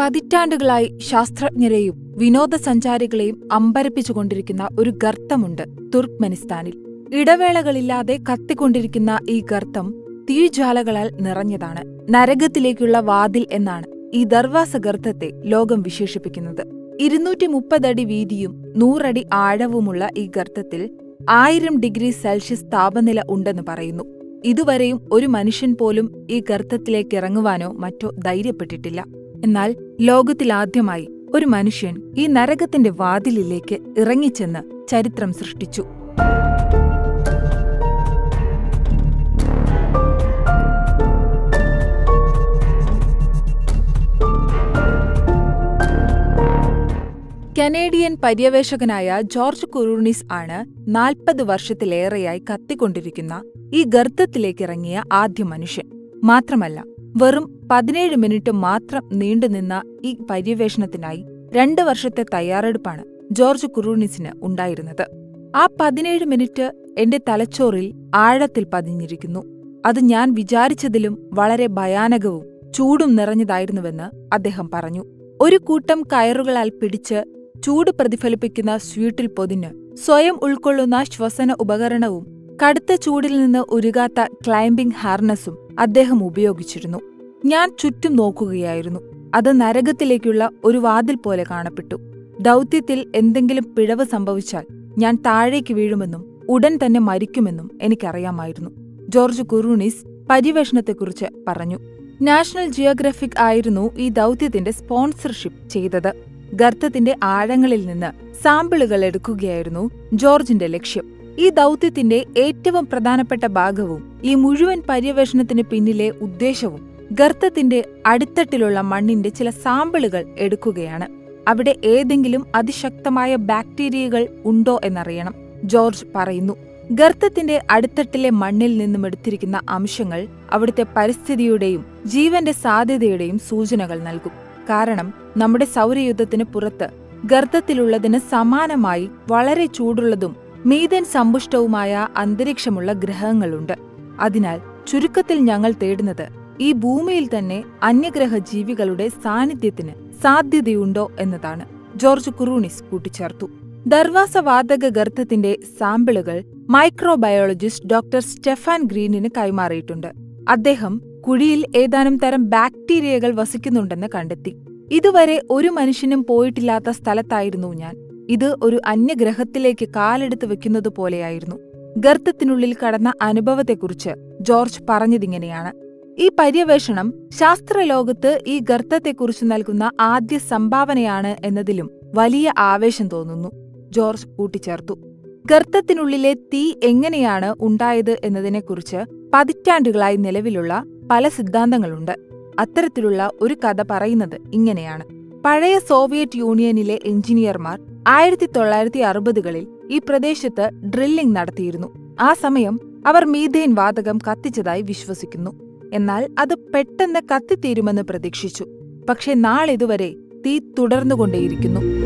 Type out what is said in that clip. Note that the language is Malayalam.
പതിറ്റാണ്ടുകളായി ശാസ്ത്രജ്ഞരെയും വിനോദസഞ്ചാരികളെയും അമ്പരപ്പിച്ചുകൊണ്ടിരിക്കുന്ന ഒരു ഗർത്തമുണ്ട് തുർക്ക്മെനിസ്ഥാനിൽ ഇടവേളകളില്ലാതെ കത്തിക്കൊണ്ടിരിക്കുന്ന ഈ ഗർത്തം തീജ്വാലകളാൽ നിറഞ്ഞതാണ് നരകത്തിലേക്കുള്ള വാതിൽ എന്നാണ് ഈ ദർവാസ ഗർത്തത്തെ ലോകം വിശേഷിപ്പിക്കുന്നത് ഇരുന്നൂറ്റി മുപ്പതടി വീതിയും നൂറടി ആഴവുമുള്ള ഈ ഗർത്തത്തിൽ ആയിരം ഡിഗ്രി സെൽഷ്യസ് താപനില ഉണ്ടെന്ന് പറയുന്നു ഇതുവരെയും ഒരു മനുഷ്യൻ പോലും ഈ ഗർത്തത്തിലേക്ക് ഇറങ്ങുവാനോ മറ്റോ ധൈര്യപ്പെട്ടിട്ടില്ല എന്നാൽ ലോകത്തിലാദ്യമായി ഒരു മനുഷ്യൻ ഈ നരകത്തിന്റെ വാതിലിലേക്ക് ഇറങ്ങിച്ചെന്ന് ചരിത്രം സൃഷ്ടിച്ചു കനേഡിയൻ പര്യവേഷകനായ ജോർജ് കുറൂണിസ് ആണ് നാൽപ്പത് വർഷത്തിലേറെയായി കത്തിക്കൊണ്ടിരിക്കുന്ന ഈ ഗർത്തത്തിലേക്കിറങ്ങിയ ആദ്യ മനുഷ്യൻ മാത്രമല്ല വെറും പതിനേഴ് മിനിറ്റ് മാത്രം നീണ്ടുനിന്ന ഈ പര്യവേഷണത്തിനായി രണ്ട് വർഷത്തെ തയ്യാറെടുപ്പാണ് ജോർജ് കുറൂണിസിന് ഉണ്ടായിരുന്നത് ആ പതിനേഴ് മിനിറ്റ് എന്റെ തലച്ചോറിൽ ആഴത്തിൽ പതിഞ്ഞിരിക്കുന്നു അത് ഞാൻ വിചാരിച്ചതിലും വളരെ ഭയാനകവും ചൂടും നിറഞ്ഞതായിരുന്നുവെന്ന് അദ്ദേഹം പറഞ്ഞു ഒരു കൂട്ടം കയറുകളാൽ പിടിച്ച് ചൂട് പ്രതിഫലിപ്പിക്കുന്ന സ്വീറ്റിൽ പൊതിഞ്ഞ് സ്വയം ഉൾക്കൊള്ളുന്ന ശ്വസന ഉപകരണവും കടുത്ത ചൂടിൽ നിന്ന് ഉരുകാത്ത ക്ലൈംബിംഗ് ഹാർനസും അദ്ദേഹം ഉപയോഗിച്ചിരുന്നു ഞാൻ ചുറ്റും നോക്കുകയായിരുന്നു അത് നരകത്തിലേക്കുള്ള ഒരു വാതിൽ പോലെ കാണപ്പെട്ടു ദൗത്യത്തിൽ എന്തെങ്കിലും പിഴവ് സംഭവിച്ചാൽ ഞാൻ താഴേക്ക് വീഴുമെന്നും ഉടൻ തന്നെ മരിക്കുമെന്നും എനിക്കറിയാമായിരുന്നു ജോർജ് കുറൂണിസ് പര്യവേഷണത്തെക്കുറിച്ച് പറഞ്ഞു നാഷണൽ ജിയോഗ്രഫിക് ആയിരുന്നു ഈ ദൗത്യത്തിന്റെ സ്പോൺസർഷിപ്പ് ചെയ്തത് ഗർത്തത്തിന്റെ ആഴങ്ങളിൽ നിന്ന് സാമ്പിളുകൾ എടുക്കുകയായിരുന്നു ജോർജിന്റെ ലക്ഷ്യം ഈ ദൗത്യത്തിന്റെ ഏറ്റവും പ്രധാനപ്പെട്ട ഭാഗവും ഈ മുഴുവൻ പര്യവേഷണത്തിന് പിന്നിലെ ഉദ്ദേശവും ഗർത്തത്തിന്റെ അടിത്തട്ടിലുള്ള മണ്ണിന്റെ ചില സാമ്പിളുകൾ എടുക്കുകയാണ് അവിടെ ഏതെങ്കിലും അതിശക്തമായ ബാക്ടീരിയകൾ ഉണ്ടോ എന്നറിയണം ജോർജ് പറയുന്നു ഗർത്തത്തിന്റെ അടിത്തട്ടിലെ മണ്ണിൽ നിന്നും എടുത്തിരിക്കുന്ന അംശങ്ങൾ അവിടുത്തെ പരിസ്ഥിതിയുടെയും ജീവന്റെ സാധ്യതയുടെയും സൂചനകൾ നൽകും കാരണം നമ്മുടെ സൗരയുദ്ധത്തിന് പുറത്ത് ഗർത്തത്തിലുള്ളതിന് സമാനമായി വളരെ ചൂടുള്ളതും മീതൻ സമ്പുഷ്ടവുമായ അന്തരീക്ഷമുള്ള ഗ്രഹങ്ങളുണ്ട് അതിനാൽ ചുരുക്കത്തിൽ ഞങ്ങൾ തേടുന്നത് ഈ ഭൂമിയിൽ തന്നെ അന്യഗ്രഹ ജീവികളുടെ സാന്നിധ്യത്തിന് സാധ്യതയുണ്ടോ എന്നതാണ് ജോർജ് കുറൂണിസ് കൂട്ടിച്ചേർത്തു ദർവാസവാതക ഗർത്തത്തിന്റെ സാമ്പിളുകൾ മൈക്രോബയോളജിസ്റ്റ് ഡോക്ടർ സ്റ്റെഫാൻ ഗ്രീനിന് കൈമാറിയിട്ടുണ്ട് അദ്ദേഹം കുഴിയിൽ ഏതാനും തരം ബാക്ടീരിയകൾ വസിക്കുന്നുണ്ടെന്ന് കണ്ടെത്തി ഇതുവരെ ഒരു മനുഷ്യനും പോയിട്ടില്ലാത്ത സ്ഥലത്തായിരുന്നു ഞാൻ ഇത് ഒരു അന്യഗ്രഹത്തിലേക്ക് കാലെടുത്ത് വെക്കുന്നത് പോലെയായിരുന്നു ഗർത്തത്തിനുള്ളിൽ കടന്ന അനുഭവത്തെക്കുറിച്ച് ജോർജ് പറഞ്ഞതിങ്ങനെയാണ് ഈ പര്യവേഷണം ശാസ്ത്രലോകത്ത് ഈ ഗർത്തത്തെക്കുറിച്ച് നൽകുന്ന ആദ്യ സംഭാവനയാണ് എന്നതിലും വലിയ ആവേശം തോന്നുന്നു ജോർജ് കൂട്ടിച്ചേർത്തു ഗർത്തത്തിനുള്ളിലെ തീ എങ്ങനെയാണ് ഉണ്ടായത് എന്നതിനെക്കുറിച്ച് പതിറ്റാണ്ടുകളായി നിലവിലുള്ള പല സിദ്ധാന്തങ്ങളുണ്ട് അത്തരത്തിലുള്ള ഒരു കഥ പറയുന്നത് ഇങ്ങനെയാണ് പഴയ സോവിയറ്റ് യൂണിയനിലെ എഞ്ചിനീയർമാർ ആയിരത്തി തൊള്ളായിരത്തി അറുപതുകളിൽ ഈ പ്രദേശത്ത് ഡ്രില്ലിംഗ് നടത്തിയിരുന്നു ആ സമയം അവർ മീഥേൻ വാതകം കത്തിച്ചതായി വിശ്വസിക്കുന്നു എന്നാൽ അത് പെട്ടെന്ന് കത്തിത്തീരുമെന്ന് പ്രതീക്ഷിച്ചു പക്ഷെ നാളിതുവരെ തീ തുടർന്നുകൊണ്ടേയിരിക്കുന്നു